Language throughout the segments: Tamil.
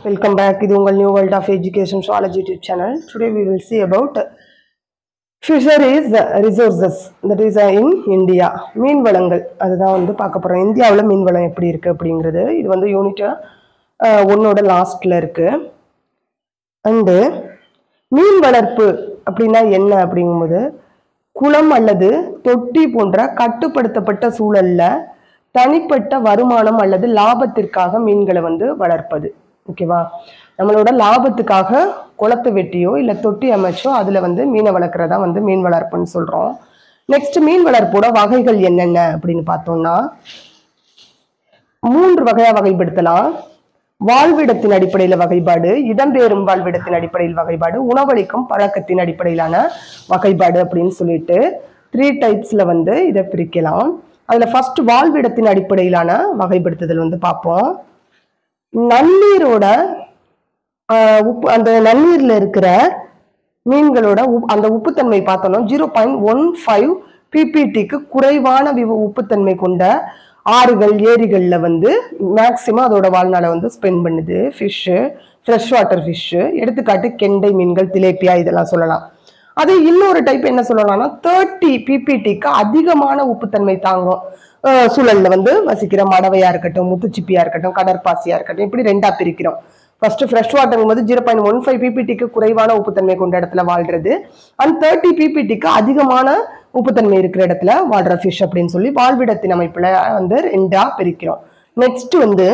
Welcome back. இது உங்கள் new world of education zoology YouTube channel today we will see about fisheries resources that is in India மீன் வளங்கள் அதுதான் வந்து பார்க்க போகிறோம் இந்தியாவில் மீன் வளம் எப்படி இருக்குது அப்படிங்கிறது இது வந்து யூனிட் ஒன்னோட லாஸ்ட்டில் இருக்குது அண்டு மீன் வளர்ப்பு அப்படின்னா என்ன அப்படிங்கும்போது குளம் அல்லது தொட்டி போன்ற கட்டுப்படுத்தப்பட்ட சூழல்ல தனிப்பட்ட வருமானம் அல்லது லாபத்திற்காக மீன்களை வந்து வளர்ப்பது ஓகேவா நம்மளோட லாபத்துக்காக குளத்தை வெட்டியோ இல்லை தொட்டி அமைச்சோ அதில் வந்து மீனை வளர்க்குறதா வந்து மீன் வளர்ப்புன்னு சொல்கிறோம் நெக்ஸ்ட் மீன் வளர்ப்போட வகைகள் என்னென்ன அப்படின்னு பார்த்தோம்னா மூன்று வகையாக வகைப்படுத்தலாம் வாழ்விடத்தின் அடிப்படையில் வகைப்பாடு இடம்பெயரும் வாழ்விடத்தின் அடிப்படையில் வகைப்பாடு உணவளிக்கும் பழக்கத்தின் அடிப்படையிலான வகைப்பாடு அப்படின்னு சொல்லிட்டு த்ரீ டைப்ஸில் வந்து இதை பிரிக்கலாம் அதில் ஃபர்ஸ்ட் வாழ்விடத்தின் அடிப்படையிலான வகைப்படுத்துதல் வந்து பார்ப்போம் நன்னீரோட ஆஹ், உப்பு அந்த நன்னீரில் இருக்கிற மீன்களோட உப் அந்த உப்புத்தன்மை பார்த்தோம்னா ஜீரோ பாயிண்ட் ஒன் ஃபைவ் பிபிடிக்கு குறைவான விவ உப்புத்தன்மை கொண்ட ஆறுகள் ஏரிகளில் வந்து மேக்சிமம் அதோட வாழ்நாளை வந்து ஸ்பெண்ட் பண்ணுது ஃபிஷ்ஷு ஃப்ரெஷ் வாட்டர் ஃபிஷ்ஷு எடுத்துக்காட்டு கெண்டை மீன்கள் திலேப்பியா இதெல்லாம் சொல்லலாம் அது இன்னொரு டைப் என்ன சொல்லலாம்னா தேர்ட்டி பிபிடிக்கு அதிகமான உப்புத்தன்மை தாங்கும் அஹ் சூழல்ல வந்து வசிக்கிற மடவையா இருக்கட்டும் முத்துச்சிப்பியா இருக்கட்டும் கடற்பாசியா இருக்கட்டும் இப்படி ரெண்டா பிரிக்கிறோம் ஃபர்ஸ்ட் ஃப்ரெஷ் வாட்டர் போது ஜீரோ பாயிண்ட் ஒன் ஃபைவ் பிபிடிக்கு குறைவான உப்புத்தன்மை கொண்ட இடத்துல வாழ்றது அண்ட் தேர்ட்டி பிபிடிக்கு அதிகமான உப்புத்தன்மை இருக்கிற இடத்துல வாழ்ற ஃபிஷ் அப்படின்னு சொல்லி வாழ்விடத்தின் அமைப்புல வந்து ரெண்டா பிரிக்கிறோம் நெக்ஸ்ட் வந்து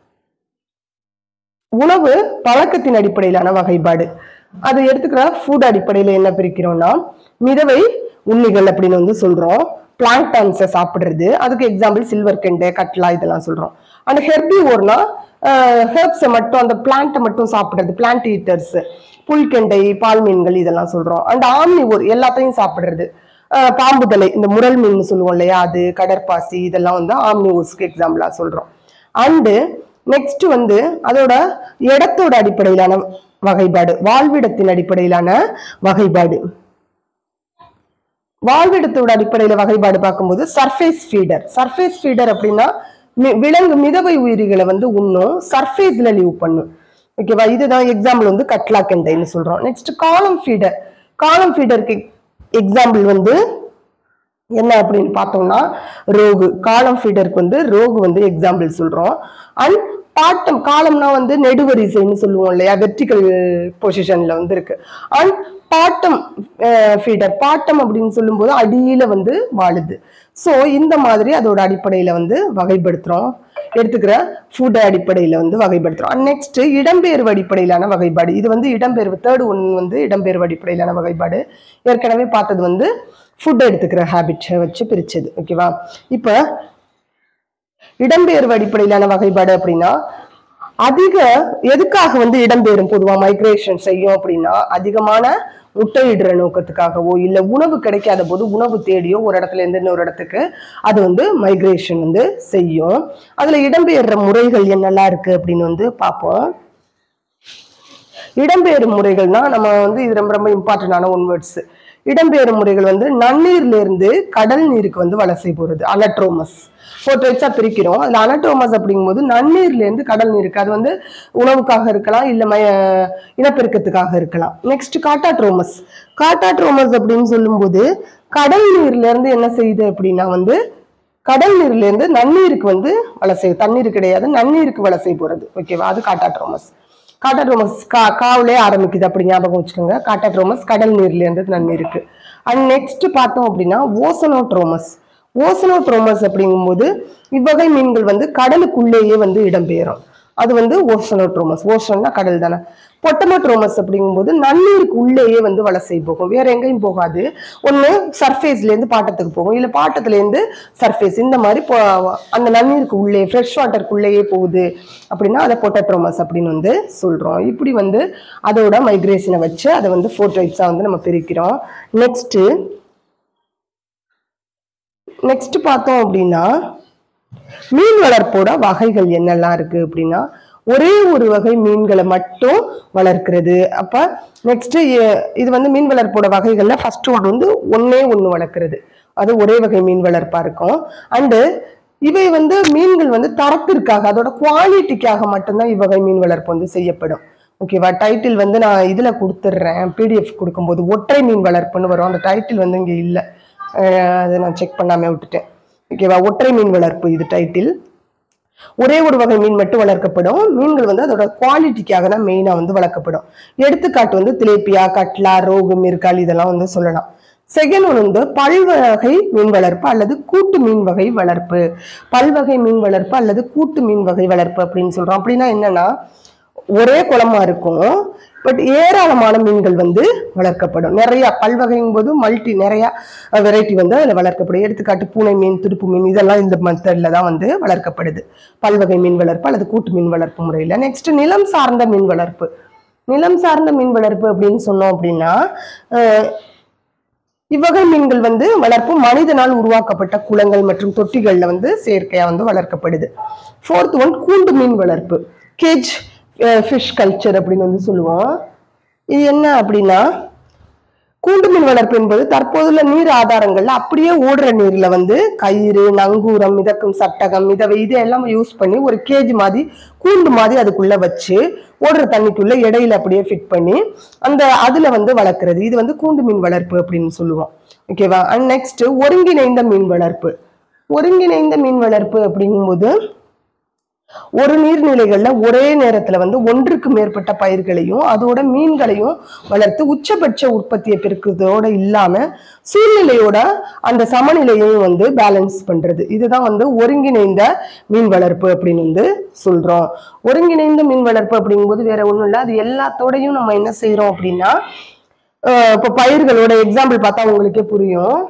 உணவு பழக்கத்தின் அடிப்படையிலான வகைப்பாடு அது எடுத்துக்கிற ஃபுட் அடிப்படையில் என்ன பிரிக்கிறோம்னா மிதவை உண்ணிகள் அப்படின்னு வந்து சொல்றோம் பிளாங்டான்ஸை சாப்பிடுறது அதுக்கு எக்ஸாம்பிள் சில்வர் கெண்டை கட்லா இதெல்லாம் சொல்றோம் அண்ட் ஹெர்பி ஓர்னா ஹெர்ப்ஸை மட்டும் அந்த பிளான்ட்டை மட்டும் சாப்பிடுறது பிளான்ட் ஈட்டர்ஸ் புல்கெண்டை பால் மீன்கள் இதெல்லாம் சொல்றோம் அண்ட் ஆம்னி ஓர் எல்லாத்தையும் சாப்பிடுறது அஹ் பாம்புதலை இந்த முரல் மீன் சொல்லுவோம் இல்லையா அது கடற்பாசி இதெல்லாம் வந்து ஆம்னி ஓர்ஸ்க்கு எக்ஸாம்பிளா சொல்றோம் அண்டு நெக்ஸ்ட் வந்து அதோட இடத்தோட அடிப்படையிலான வகைப்பாடு வாழ்விடத்தின் அடிப்படையிலான வகைப்பாடு வாழ்விடத்தோட அடிப்படையில வகைப்பாடு பார்க்கும்போது சர்ஃபேஸ் ஃபீடர் சர்ஃபேஸ் ஃபீடர் அப்படின்னா மி- விலங்கு மிதவை உயிரிகளை வந்து உண்ணும் சர்ஃபேஸ்ல லீவ் பண்ணும் ஓகேவா இதுதான் எக்ஸாம்பிள் வந்து கட்லா கெண்டைன்னு சொல்றோம் நெக்ஸ்ட் காலம் ஃபீடர் காலம் ஃபீடருக்கு எக்ஸாம்பிள் வந்து என்ன அப்படின்னு பார்த்தோம்னா ரோகு காலம் ஃபீடருக்கு வந்து ரோகு வந்து எக்ஸாம்பிள் சொல்றோம் அண்ட் பாட்டம் காலம்னா வந்து நெடுவரிசைன்னு சொல்லுவோம் இல்லையா வெர்டிக்கல் பொசிஷன்ல வந்து இருக்கு அண்ட் பாட்டம் ஃபீடர் பாட்டம் அப்படின்னு சொல்லும்போது அடியில வந்து வாழுது ஸோ இந்த மாதிரி அதோட அடிப்படையில வந்து வகைப்படுத்துறோம் எடுத்துக்கிற ஃபுட் அடிப்படையில வந்து வகைப்படுத்துறோம் அண்ட் நெக்ஸ்ட் இடம்பெயர்வு அடிப்படையிலான வகைப்பாடு இது வந்து இடம்பெயர்வு தேர்ட் ஒன் வந்து இடம்பெயர்வு அடிப்படையிலான வகைப்பாடு ஏற்கனவே பார்த்தது வந்து ஃபுட் எடுத்துக்கிற ஹேபிட்டை வச்சு பிரிச்சது ஓகேவா இப்போ இடம்பெயர்வு அடிப்படையிலான வகைப்பாடு அப்படின்னா அதிக எதுக்காக வந்து இடம்பெயரும் பொதுவா மைக்ரேஷன் செய்யும் அப்படின்னா அதிகமான முட்டையிடுற நோக்கத்துக்காகவோ இல்ல உணவு கிடைக்காத போது உணவு தேடியோ ஒரு இடத்துல இருந்து இன்னொரு இடத்துக்கு அது வந்து மைக்ரேஷன் வந்து செய்யும் அதுல இடம்பெயர்ற முறைகள் என்னெல்லாம் இருக்கு அப்படின்னு வந்து பார்ப்போம் இடம்பெயரும் முறைகள்னா நம்ம வந்து இது ரொம்ப ரொம்ப இம்பார்ட்டன்டான ஒன் வேர்ட்ஸ் இடம்பெயரும் முறைகள் வந்து நன்னீர்ல இருந்து கடல் நீருக்கு வந்து வலசை போறது அனட்ரோமஸ் ஃபோர் டைப்ஸா பிரிக்கிறோம் அதுல அனட்ரோமஸ் அப்படிங்கும்போது நன்னீர்ல இருந்து கடல் நீருக்கு அது வந்து உணவுக்காக இருக்கலாம் இல்ல மய இனப்பெருக்கத்துக்காக இருக்கலாம் நெக்ஸ்ட் காட்டாட்ரோமஸ் காட்டாட்ரோமஸ் அப்படின்னு சொல்லும்போது கடல் நீர்ல இருந்து என்ன செய்யுது அப்படின்னா வந்து கடல் நீர்ல இருந்து நன்னீருக்கு வந்து வலசை தண்ணீர் கிடையாது நன்னீருக்கு வலசை போறது ஓகேவா அது காட்டாட்ரோமஸ் காட்டாட்ரோமஸ் கா காவிலே ஆரம்பிக்குது அப்படி ஞாபகம் வச்சுக்கோங்க காட்டாட்ரோமஸ் கடல் நீர்ல இருந்து நன்னீருக்கு அண்ட் நெக்ஸ்ட் பார்த்தோம் அப்படின்னா ஓசனோட்ரோமஸ் ஓசனோட்ரோமஸ் அப்படிங்கும்போது இவ்வகை மீன்கள் வந்து கடலுக்குள்ளேயே வந்து இடம்பெயரும் அது வந்து ஓசனோட்ரோமஸ் ஓசன்னா கடல் தானே பொட்டமோட்ரோமஸ் அப்படிங்கும்போது நன்னீருக்கு உள்ளேயே வந்து வலசை போகும் வேற எங்கேயும் போகாது ஒன்று சர்ஃபேஸ்ல இருந்து பாட்டத்துக்கு போகும் இல்லை பாட்டத்துல இருந்து சர்ஃபேஸ் இந்த மாதிரி போ- அந்த நன்னீருக்கு உள்ளே ஃப்ரெஷ் வாட்டருக்குள்ளேயே போகுது அப்படின்னா அதை பொட்டட்ரோமஸ் அப்படின்னு வந்து சொல்றோம் இப்படி வந்து அதோட மைக்ரேஷனை வச்சு அதை வந்து ஃபோர் டைப்ஸாக வந்து நம்ம பிரிக்கிறோம் நெக்ஸ்ட்டு நெக்ஸ்ட் பார்த்தோம் அப்படின்னா மீன் வளர்ப்போட வகைகள் என்னெல்லாம் இருக்கு அப்படின்னா ஒரே ஒரு வகை மீன்களை மட்டும் வளர்க்கிறது அப்ப நெக்ஸ்ட் இது வந்து மீன் வளர்ப்போட வகைகள்ல ஃபர்ஸ்ட் ஒன்று வந்து ஒண்ணே ஒன்று வளர்க்கிறது அது ஒரே வகை மீன் வளர்ப்பா இருக்கும் அண்டு இவை வந்து மீன்கள் வந்து தரத்திற்காக அதோட குவாலிட்டிக்காக மட்டும்தான் இவ்வகை மீன் வளர்ப்பு வந்து செய்யப்படும் ஓகேவா டைட்டில் வந்து நான் இதுல கொடுத்துட்றேன் பிடிஎஃப் கொடுக்கும்போது ஒற்றை மீன் வளர்ப்புன்னு வரும் அந்த டைட்டில் வந்து இங்க இல்லை அதை நான் செக் பண்ணாம விட்டுட்டேன் ஓகேவா ஒற்றை மீன் வளர்ப்பு இது டைட்டில் ஒரே ஒரு வகை மீன் மட்டும் வளர்க்கப்படும் மீன்கள் வந்து அதோட குவாலிட்டிக்காக தான் மெயினா வந்து வளர்க்கப்படும் எடுத்துக்காட்டு வந்து திலேப்பியா கட்லா ரோகு மிர்கால் இதெல்லாம் வந்து சொல்லலாம் செகண்ட் ஒன் வந்து பல்வகை மீன் வளர்ப்பு அல்லது கூட்டு மீன் வகை வளர்ப்பு பல்வகை மீன் வளர்ப்பு அல்லது கூட்டு மீன் வகை வளர்ப்பு அப்படின்னு சொல்றோம் அப்படின்னா என்னன்னா ஒரே குளமா இருக்கும் பட் ஏராளமான மீன்கள் வந்து வளர்க்கப்படும் நிறைய பல்வகைங்கும் போது மல்டி நிறைய வெரைட்டி வந்து அதில் வளர்க்கப்படும் எடுத்துக்காட்டு பூனை மீன் துடுப்பு மீன் இதெல்லாம் இந்த மெத்தடில் தான் வந்து வளர்க்கப்படுது பல்வகை மீன் வளர்ப்பு அல்லது கூட்டு மீன் வளர்ப்பு முறையில் நெக்ஸ்ட் நிலம் சார்ந்த மீன் வளர்ப்பு நிலம் சார்ந்த மீன் வளர்ப்பு அப்படின்னு சொன்னோம் அப்படின்னா அஹ், இவ்வகை மீன்கள் வந்து வளர்ப்பு மனிதனால் உருவாக்கப்பட்ட குளங்கள் மற்றும் தொட்டிகள்ல வந்து செயற்கையா வந்து வளர்க்கப்படுது ஃபோர்த் ஒன் கூண்டு மீன் வளர்ப்பு கேஜ் ஃபிஷ் கல்ச்சர் அப்படின்னு வந்து சொல்லுவோம் இது என்ன அப்படின்னா கூண்டு மீன் வளர்ப்பு என்பது தற்போதுள்ள நீர் ஆதாரங்கள்ல அப்படியே ஓடுற நீர்ல வந்து கயிறு நங்கூரம் மிதக்கும் சட்டகம் மிதவை இதெல்லாம் யூஸ் பண்ணி ஒரு கேஜ் மாதிரி கூண்டு மாதிரி அதுக்குள்ள வச்சு ஓடுற தண்ணிக்குள்ள இடையில அப்படியே ஃபிட் பண்ணி அந்த அதுல வந்து வளர்க்குறது இது வந்து கூண்டு மீன் வளர்ப்பு அப்படின்னு சொல்லுவோம் ஓகேவா அண்ட் நெக்ஸ்ட் ஒருங்கிணைந்த மீன் வளர்ப்பு ஒருங்கிணைந்த மீன் வளர்ப்பு அப்படிங்கும்போது ஒரு நீர்நிலைகள்ல ஒரே நேரத்துல வந்து ஒன்றுக்கு மேற்பட்ட பயிர்களையும் அதோட மீன்களையும் வளர்த்து உச்சபட்ச உற்பத்தியை பெருக்குறதோட இல்லாம சூழ்நிலையோட அந்த சமநிலையையும் வந்து பேலன்ஸ் பண்றது இதுதான் வந்து ஒருங்கிணைந்த மீன் வளர்ப்பு அப்படின்னு வந்து சொல்றோம் ஒருங்கிணைந்த மீன் வளர்ப்பு அப்படிங்கும்போது வேற ஒண்ணும் இல்லை அது எல்லாத்தோடையும் நம்ம என்ன செய்றோம் அப்படின்னா அஹ் இப்ப பயிர்களோட எக்ஸாம்பிள் பார்த்தா உங்களுக்கே புரியும்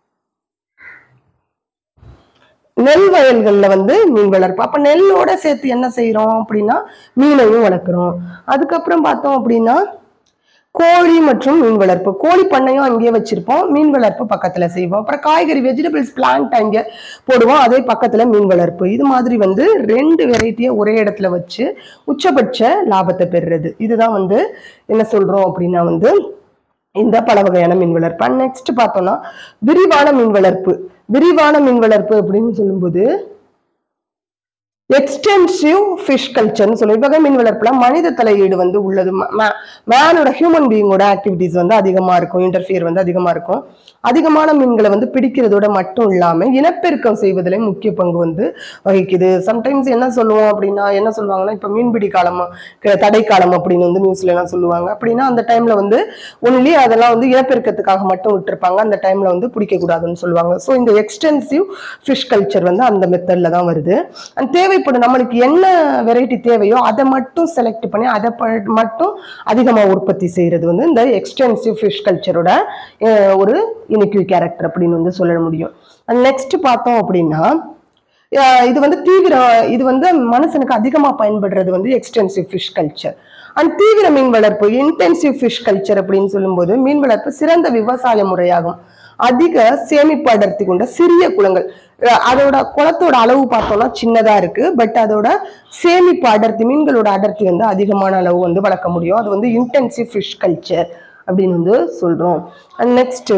நெல் வயல்கள்ல வந்து மீன் வளர்ப்பு அப்ப நெல்லோட சேர்த்து என்ன செய்றோம் அப்படின்னா மீனையும் வளர்க்குறோம் அதுக்கப்புறம் பார்த்தோம் அப்படின்னா கோழி மற்றும் மீன் வளர்ப்பு கோழி பண்ணையும் அங்கேயே வச்சிருப்போம் மீன் வளர்ப்பு பக்கத்துல செய்வோம் அப்புறம் காய்கறி வெஜிடபிள்ஸ் பிளான்ட் அங்கே போடுவோம் அதே பக்கத்துல மீன் வளர்ப்பு இது மாதிரி வந்து ரெண்டு வெரைட்டியை ஒரே இடத்துல வச்சு உச்சபட்ச லாபத்தை பெறுறது இதுதான் வந்து என்ன சொல்றோம் அப்படின்னா வந்து இந்த பல வகையான மீன் வளர்ப்பு நெக்ஸ்ட் பார்த்தோம்னா விரிவான மீன் வளர்ப்பு விரிவான மீன் வளர்ப்பு அப்படின்னு சொல்லும்போது எக்ஸ்டென்சிவ் ஃபிஷ் கல்ச்சர்னு சொல்லுவோம் இவ்வகை மீன் வளர்ப்புல மனித தலையீடு வந்து உள்ளது மேனோட ஹியூமன் பீயிங்கோட ஆக்டிவிட்டிஸ் வந்து அதிகமா இருக்கும் இன்டர்ஃபியர் வந்து அதிகமா இருக்கும் அதிகமான மீன்களை வந்து பிடிக்கிறதோட மட்டும் இல்லாம இனப்பெருக்கம் செய்வதிலே முக்கிய பங்கு வந்து வகிக்குது சம்டைம்ஸ் என்ன சொல்லுவோம் அப்படின்னா என்ன சொல்லுவாங்கன்னா இப்ப மீன்பிடி காலம் க- தடை காலம் அப்படின்னு வந்து நியூஸ்ல எல்லாம் சொல்லுவாங்க அப்படின்னா அந்த டைம்ல வந்து ஒன்லி அதெல்லாம் வந்து இனப்பெருக்கத்துக்காக மட்டும் விட்டுருப்பாங்க அந்த டைம்ல வந்து பிடிக்க கூடாதுன்னு சொல்லுவாங்க ஸோ இந்த எக்ஸ்டென்சிவ் ஃபிஷ் கல்ச்சர் வந்து அந்த மெத்தட்ல தான் வருது அண்ட் தேவைப்படும் நம்மளுக்கு என்ன வெரைட்டி தேவையோ அதை மட்டும் செலக்ட் பண்ணி அதை ப- மட்டும் அதிகமாக உற்பத்தி செய்யறது வந்து இந்த எக்ஸ்டென்சிவ் ஃபிஷ் கல்ச்சரோட ஒரு இனிக்யூ கேரக்டர் அப்படின்னு வந்து சொல்ல முடியும் அண்ட் நெக்ஸ்ட் பார்த்தோம் அப்படின்னா அஹ் இது வந்து தீவிர இது வந்து மனுஷனுக்கு அதிகமாக பயன்படுறது வந்து எக்ஸ்டென்சிவ் ஃபிஷ் கல்ச்சர் அண்ட் தீவிர மீன் வளர்ப்பு இன்டென்சிவ் ஃபிஷ் கல்ச்சர் அப்படின்னு சொல்லும்போது மீன் வளர்ப்பு சிறந்த விவசாய முறையாகும் அதிக சேமிப்பு அடர்த்தி கொண்ட சிறிய குளங்கள் அஹ் அதோட குளத்தோட அளவு பார்த்தோம்னா சின்னதா இருக்கு பட் அதோட சேமிப்பு அடர்த்தி மீன்களோட அடர்த்தி வந்து அதிகமான அளவு வந்து வளர்க்க முடியும் அது வந்து இன்டென்சிவ் ஃபிஷ் கல்ச்சர் அப்படின்னு வந்து சொல்றோம் and next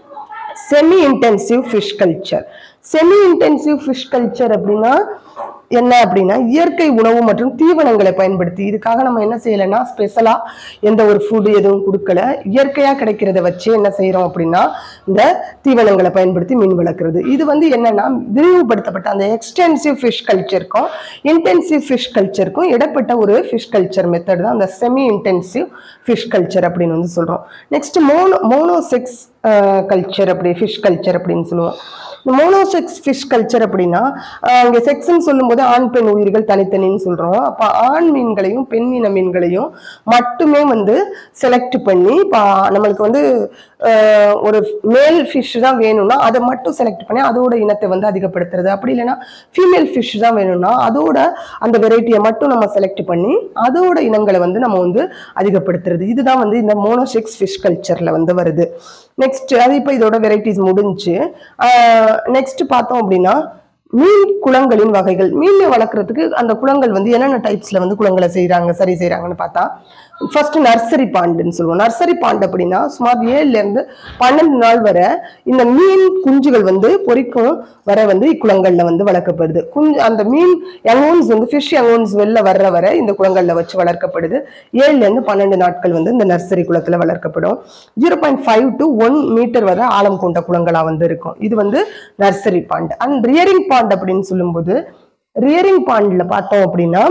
semi intensive fish culture semi intensive fish culture அப்படின்னா என்ன அப்படின்னா இயற்கை உணவு மற்றும் தீவனங்களை பயன்படுத்தி இதுக்காக நம்ம என்ன செய்யலைன்னா ஸ்பெஷலா எந்த ஒரு ஃபுட் எதுவும் கொடுக்கல இயற்கையா கிடைக்கிறத வச்சு என்ன செய்றோம் அப்படின்னா இந்த தீவனங்களை பயன்படுத்தி மீன் வளர்க்குறது இது வந்து என்னன்னா விரிவுபடுத்தப்பட்ட அந்த எக்ஸ்டென்சிவ் ஃபிஷ் கல்ச்சருக்கும் இன்டென்சிவ் ஃபிஷ் கல்ச்சருக்கும் இடப்பட்ட ஒரு ஃபிஷ் கல்ச்சர் மெத்தட் தான் அந்த செமி இன்டென்சிவ் ஃபிஷ் கல்ச்சர் அப்படின்னு வந்து சொல்றோம் நெக்ஸ்ட் மோனோ மோனோசெக்ஸ் கல்ச்சர் அப்படி ஃபிஷ் கல்ச்சர் அப்படின்னு சொல்லுவோம் மோனோசெக்ஸ் ஃபிஷ் கல்ச்சர் அப்படின்னா அஹ் இங்க செக்ஸ்ன்னு சொல்லும்போது ஆண் பெண் உயிர்கள் தனித்தனின்னு சொல்றோம் அப்ப ஆண் மீன்களையும் பெண் இன மீன்களையும் மட்டுமே வந்து செலக்ட் பண்ணி இப்போ நம்மளுக்கு வந்து அஹ், ஒரு மேல் ஃபிஷ் தான் வேணும்னா அதை மட்டும் செலக்ட் பண்ணி அதோட இனத்தை வந்து அதிகப்படுத்துறது அப்படி இல்லைன்னா ஃபீமேல் ஃபிஷ் தான் வேணும்னா அதோட அந்த வெரைட்டியை மட்டும் நம்ம செலக்ட் பண்ணி அதோட இனங்களை வந்து நம்ம வந்து அதிகப்படுத்துறது இதுதான் வந்து இந்த மோனோசெக்ஸ் ஃபிஷ் கல்ச்சர்ல வந்து வருது நெக்ஸ்ட் அது இப்போ இதோட வெரைட்டிஸ் முடிஞ்சு நெக்ஸ்ட் பார்த்தோம் அப்படின்னா மீன் குளங்களின் வகைகள் மீனை வளர்க்குறதுக்கு அந்த குளங்கள் வந்து என்னென்ன டைப்ஸ்ல வந்து குளங்களை செய்றாங்க சரி செய்றாங்கன்னு பார்த்தா ஃபர்ஸ்ட் நர்சரி பாண்டுன்னு சொல்லுவோம் நர்சரி பாண்ட் அப்படின்னா சுமார் ஏழுல இருந்து பன்னெண்டு நாள் வரை இந்த மீன் குஞ்சுகள் வந்து பொரிக்கும் வரை வந்து இக்குளங்கள்ல வந்து வளர்க்கப்படுது குஞ்சு அந்த மீன் யங்கோன்ஸ் வந்து ஃபிஷ் யங்கோன்ஸ் வெளில வர்ற வரை இந்த குளங்கள்ல வச்சு வளர்க்கப்படுது ஏழுல இருந்து பன்னெண்டு நாட்கள் வந்து இந்த நர்சரி குளத்துல வளர்க்கப்படும் zero point five to one metre வரை ஆழம் கொண்ட குளங்களா வந்து இருக்கும் இது வந்து nursery pond and rearing pond அப்படின்னு சொல்லும்போது ரியரிங் பாண்ட்ல பார்த்தோம் அப்படின்னா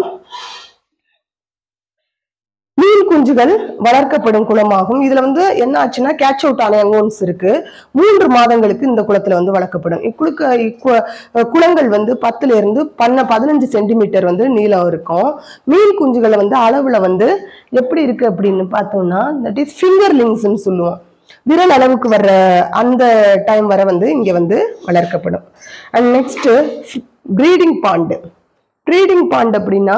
மீன் குஞ்சுகள் வளர்க்கப்படும் குளமாகும் இதுல வந்து என்ன ஆச்சுன்னா கேட்ச் அவுட் ஆன அங்கோன்ஸ் இருக்கு மூன்று மாதங்களுக்கு இந்த குளத்துல வந்து வளர்க்கப்படும் இக்குழுக்க இக்கு- குளங்கள் வந்து பத்துல இருந்து பன்ன பதினஞ்சு சென்டிமீட்டர் வந்து நீளம் இருக்கும் மீன் குஞ்சுகளை வந்து அளவுல வந்து எப்படி இருக்கு அப்படின்னு பார்த்தோம்னா தட் இஸ் ஃபிங்கர்லிங்ஸ்னு சொல்லுவோம் விரல் அளவுக்கு வர்ற அந்த டைம் வரை வந்து இங்க வந்து வளர்க்கப்படும் and next breeding pond breeding pond அப்படின்னா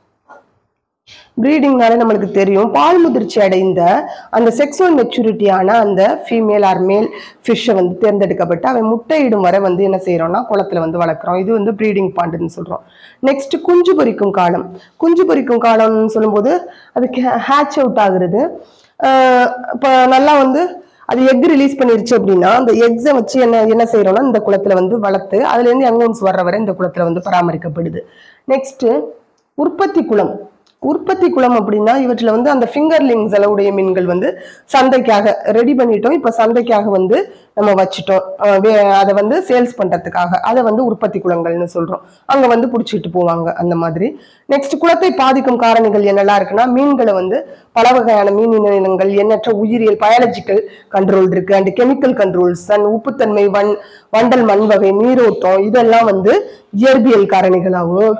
ப்ரீடிங்னாலே நம்மளுக்கு தெரியும் பால் முதிர்ச்சி அடைந்த அந்த செக்ஸுவல் மெச்சூரிட்டியான அந்த ஃபீமேல் ஆர் மேல் ஃபிஷ்ஷை வந்து தேர்ந்தெடுக்கப்பட்டு அவன் முட்டையிடும் வரை வந்து என்ன செய்றோம்னா குளத்துல வந்து வளர்க்குறோம் இது வந்து ப்ரீடிங் பாண்டுன்னு சொல்றோம் நெக்ஸ்ட் குஞ்சு பொரிக்கும் காலம் குஞ்சு பொரிக்கும் காலம்னு சொல்லும்போது அதுக்கு ஹேட்ச் அவுட் ஆகுறது ஆஹ் இப்போ நல்லா வந்து அது எக் ரிலீஸ் பண்ணிருச்சு அப்படின்னா அந்த எக்ஸை வச்சு என்ன என்ன செய்யறோம்னா இந்த குளத்துல வந்து வளர்த்து அதுல இருந்து யங்கோன்ஸ் வர்ற வரை இந்த குளத்துல வந்து பராமரிக்கப்படுது நெக்ஸ்ட் உற்பத்தி குளம் உற்பத்தி குளம் அப்படின்னா இவற்றில் வந்து அந்த ஃபிங்கர்லிங்ஸ் அளவுடைய மீன்கள் வந்து சந்தைக்காக ரெடி பண்ணிட்டோம் இப்போ சந்தைக்காக வந்து நம்ம வச்சுட்டோம் அஹ் வே- அதை வந்து சேல்ஸ் பண்றதுக்காக அதை வந்து உற்பத்தி குளங்கள்னு சொல்றோம் அங்க வந்து பிடிச்சிட்டு போவாங்க அந்த மாதிரி நெக்ஸ்ட் குளத்தை பாதிக்கும் காரணிகள் என்னெல்லாம் இருக்குன்னா மீன்களை வந்து பல வகையான மீன் இனங்கள் எண்ணற்ற உயிரியல் பயாலஜிக்கல் கண்ட்ரோல் இருக்கு அண்ட் கெமிக்கல் கண்ட்ரோல்ஸ் அண்ட் உப்புத்தன்மை வன் வண்டல் மண் வகை நீரோட்டம் இதெல்லாம் வந்து இயற்பியல் காரணிகளாகவும்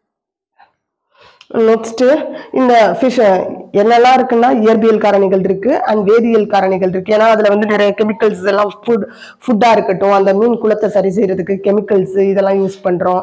நெக்ஸ்ட் இந்த ஃபிஷ் என்னெல்லாம் இருக்குன்னா இயற்பியல் காரணிகள் இருக்கு அண்ட் வேதியியல் காரணிகள் இருக்கு ஏன்னா அதுல வந்து நிறைய கெமிக்கல்ஸ் எல்லாம் ஃபுட் ஃபுட்டா இருக்கட்டும் அந்த மீன் குளத்தை சரி செய்யறதுக்கு கெமிக்கல்ஸ் இதெல்லாம் யூஸ் பண்றோம்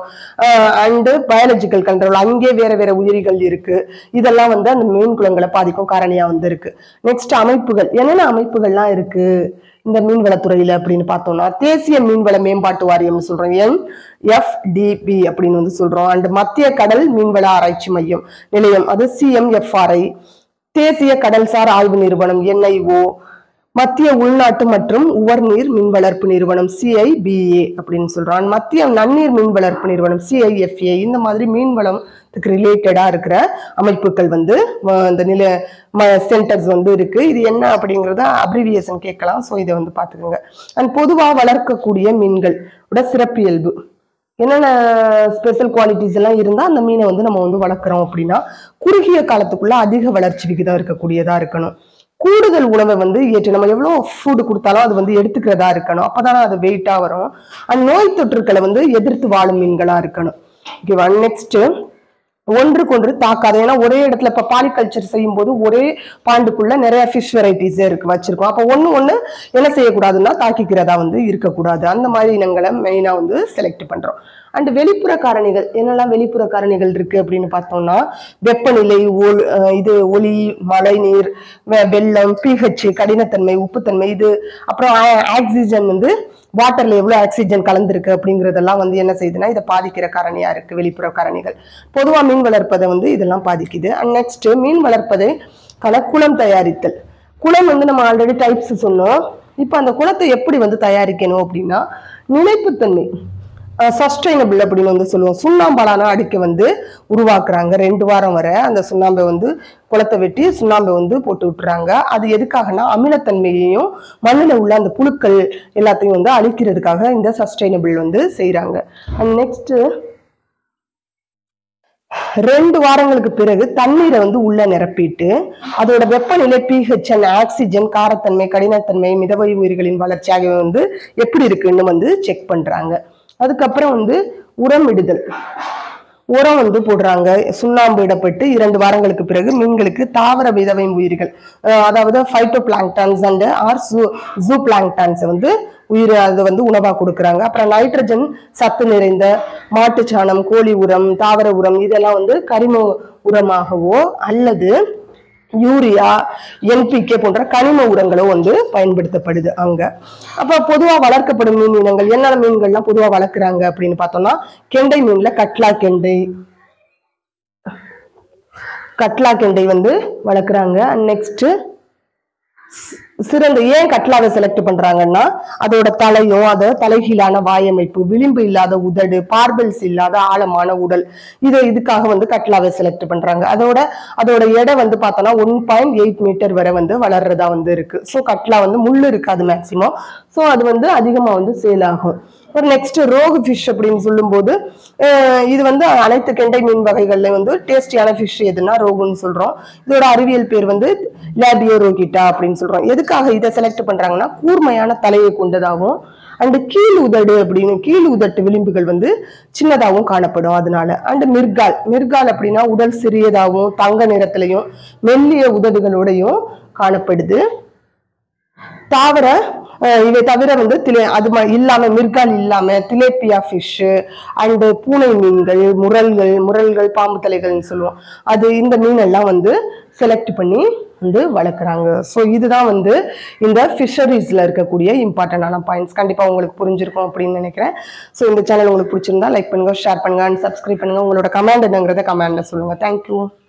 அண்டு பயாலஜிக்கல் கண்ட்ரோல் அங்கே வேற வேற உயிரிகள் இருக்கு இதெல்லாம் வந்து அந்த மீன் குளங்களை பாதிக்கும் காரணியா வந்து இருக்கு நெக்ஸ்ட் அமைப்புகள் என்னென்ன அமைப்புகள்லாம் இருக்கு இந்த மீன்வளத்துறையில அப்படின்னு பார்த்தோம்னா தேசிய மீன்வள மேம்பாட்டு வாரியம்னு சொல்றோம் என் எஃப்டிபி அப்படின்னு வந்து சொல்றோம் அண்ட் மத்திய கடல் மீன்வள ஆராய்ச்சி மையம் நிலையம் அது சிஎம்எஃப்ஆர்ஐ தேசிய கடல்சார் ஆய்வு நிறுவனம் என்ஐஓ மத்திய உள்நாட்டு மற்றும் உவர்நீர் மீன் வளர்ப்பு நிறுவனம் சிஐபிஏ அப்படின்னு சொல்றான் மத்திய நன்னீர் மீன் வளர்ப்பு நிறுவனம் சிஐஎஃப்ஏ இந்த மாதிரி மீன் வளத்துக்கு ரிலேட்டடா இருக்கிற அமைப்புகள் வந்து அஹ், இந்த நில சென்டர்ஸ் வந்து இருக்கு இது என்ன அப்படிங்கறத அப்ரிவியேஷன் கேட்கலாம் ஸோ இதை வந்து பார்த்துக்கோங்க அண்ட் பொதுவாக வளர்க்கக்கூடிய மீன்கள் உட சிறப்பியல்பு என்னென்ன ஸ்பெஷல் குவாலிட்டிஸ் எல்லாம் இருந்தால் அந்த மீனை வந்து நம்ம வந்து வளர்க்குறோம் அப்படின்னா குறுகிய காலத்துக்குள்ள அதிக வளர்ச்சி விகிதம் இருக்கக்கூடியதா இருக்கணும் கூடுதல் உணவை வந்து ஏற்று நம்ம எவ்வளோ ஃபுட் கொடுத்தாலும் அது வந்து எடுத்துக்கிறதா இருக்கணும் அப்பதானே அது வெயிட்டா வரும் அண்ட் நோய் தொற்றுக்களை வந்து எதிர்த்து வாழும் மீன்களா இருக்கணும் ஓகேவா நெக்ஸ்ட் ஒன்றுக்கொன்று தாக்காது ஏன்னா ஒரே இடத்துல இப்ப பாலிகல்ச்சர் செய்யும் போது ஒரே பாண்டுக்குள்ள நிறைய ஃபிஷ் வெரைட்டிஸ் இருக்கு வச்சிருக்கோம் அப்போ ஒண்ணு ஒண்ணு என்ன செய்யக்கூடாதுன்னா தாக்கிக்கிறதா வந்து இருக்கக்கூடாது அந்த மாதிரி இனங்களை மெயினா வந்து செலக்ட் பண்றோம் அண்ட் வெளிப்புற காரணிகள் என்னெல்லாம் வெளிப்புற காரணிகள் இருக்கு அப்படின்னு பார்த்தோம்னா வெப்பநிலை ஒல்- அஹ் இது ஒளி மழை நீர் வெ- வெள்ளம் பிஹெச் கடினத்தன்மை உப்புத்தன்மை இது அப்புறம் ஆக்சிஜன் வந்து வாட்டர்ல எவ்வளவு ஆக்சிஜன் கலந்துருக்கு அப்படிங்கறதெல்லாம் வந்து என்ன செய்யுதுன்னா இதை பாதிக்கிற காரணியா இருக்கு வெளிப்புற காரணிகள் பொதுவா மீன் வளர்ப்பதை வந்து இதெல்லாம் பாதிக்குது அண்ட் நெக்ஸ்ட் மீன் வளர்ப்பதை கலக்குளம் தயாரித்தல் குளம் வந்து நம்ம ஆல்ரெடி டைப்ஸ் சொன்னோம் இப்போ அந்த குளத்தை எப்படி வந்து தயாரிக்கணும் அப்படின்னா நிலைப்புத்தன்மை சஸ்டைனபிள் அப்படின்னு வந்து சொல்லுவோம் சுண்ணாம்பாலான அடுக்கை வந்து உருவாக்குறாங்க ரெண்டு வாரம் வரை அந்த சுண்ணாம்பை வந்து குளத்தை வெட்டி சுண்ணாம்பை வந்து போட்டு விட்டுறாங்க அது எதுக்காகனா அமிலத்தன்மையையும் மண்ணில் உள்ள அந்த புழுக்கள் எல்லாத்தையும் வந்து அழிக்கிறதுக்காக இந்த சஸ்டைனபிள் வந்து செய்றாங்க அண்ட் நெக்ஸ்ட் ரெண்டு வாரங்களுக்கு பிறகு தண்ணீரை வந்து உள்ள நிரப்பிட்டு அதோட வெப்பநிலை பிஹெச் அண்ட் ஆக்சிஜன் காரத்தன்மை கடினத்தன்மை மிதவை உயிர்களின் வளர்ச்சி ஆகியவை வந்து எப்படி இருக்குன்னு வந்து செக் பண்றாங்க அதுக்கப்புறம் வந்து உரமிடுதல் உரம் வந்து போடுறாங்க சுண்ணாம்பு இடப்பட்டு இரண்டு வாரங்களுக்கு பிறகு மீன்களுக்கு தாவர விதவை உயிர்கள் அஹ் அதாவது phytoplanktons and or zoo zoo பிளாங்டான்ஸை வந்து உயிர் அது வந்து உணவாக கொடுக்குறாங்க அப்புறம் நைட்ரஜன் சத்து நிறைந்த மாட்டுச்சாணம் கோழி உரம் தாவர உரம் இதெல்லாம் வந்து கரிம உரமாகவோ அல்லது யூரியா என்பிகே போன்ற கனிம உரங்களோ வந்து பயன்படுத்தப்படுது அங்க அப்ப பொதுவா வளர்க்கப்படும் மீன் இனங்கள் என்னென்ன மீன்கள்லாம் பொதுவா வளர்க்குறாங்க அப்படின்னு பார்த்தோம்னா கெண்டை மீன்ல கட்லா கெண்டை கட்லா கெண்டை வந்து வளர்க்குறாங்க நெக்ஸ்ட்டு சிறந்த ஏன் கட்லாவை செலக்ட் பண்றாங்கன்னா அதோட தலையும் அது தலைகீழான வாயமைப்பு விளிம்பு இல்லாத உதடு பார்பல்ஸ் இல்லாத ஆழமான உடல் இது இதுக்காக வந்து கட்லாவை செலக்ட் பண்றாங்க அதோட அதோட எடை வந்து பார்த்தோன்னா ஒன் பாயிண்ட் எயிட் மீட்டர் வரை வந்து வளர்றதா வந்து இருக்கு ஸோ கட்லா வந்து முள்ளு இருக்காது மேக்சிமம் ஸோ அது வந்து அதிகமாக வந்து சேல் ஆகும் ஒரு நெக்ஸ்ட் ரோகு ஃபிஷ் அப்படின்னு சொல்லும்போது அஹ் இது வந்து அனைத்து கெண்டை மீன் வகைகள்ல வந்து டேஸ்டியான ஃபிஷ் எதுனா ரோகுன்னு சொல்றோம் இதோட அறிவியல் பேர் வந்து லேபியோ ரோகிட்டா அப்படின்னு சொல்றோம் எதுக்காக இதை செலக்ட் பண்றாங்கன்னா கூர்மையான தலையை கொண்டதாகவும் அண்டு கீழ் உதடு அப்படின்னு கீழ் உதட்டு விளிம்புகள் வந்து சின்னதாகவும் காணப்படும் அதனால அண்டு மிர்கால் மிர்கால் அப்படின்னா உடல் சிறியதாகவும் தங்க நிறத்திலையும் மெல்லிய உதடுகளோடையும் காணப்படுது தாவர அஹ் இவை தவிர வந்து திலே அது ம- இல்லாம மிர்கால் இல்லாம திலேப்பியா ஃபிஷ் அண்டு பூனை மீன்கள் முரல்கள் முரல்கள் பாம்பு தலைகள்னு சொல்லுவோம் அது இந்த மீனெல்லாம் வந்து செலக்ட் பண்ணி வந்து வளர்க்குறாங்க ஸோ இதுதான் வந்து இந்த ஃபிஷரிஸில் இருக்கக்கூடிய இம்பார்ட்டண்டான பாயிண்ட்ஸ் கண்டிப்பாக உங்களுக்கு புரிஞ்சிருக்கும் அப்படின்னு நினைக்கிறேன் ஸோ இந்த சேனல் உங்களுக்கு பிடிச்சிருந்தா லைக் பண்ணுங்க ஷேர் பண்ணுங்க அண்ட் சப்ஸ்கிரைப் பண்ணுங்க உங்களோட கமெண்ட் என்னங்கிறத கமெண்ட்ல சொல்லுங்க தேங்க்யூ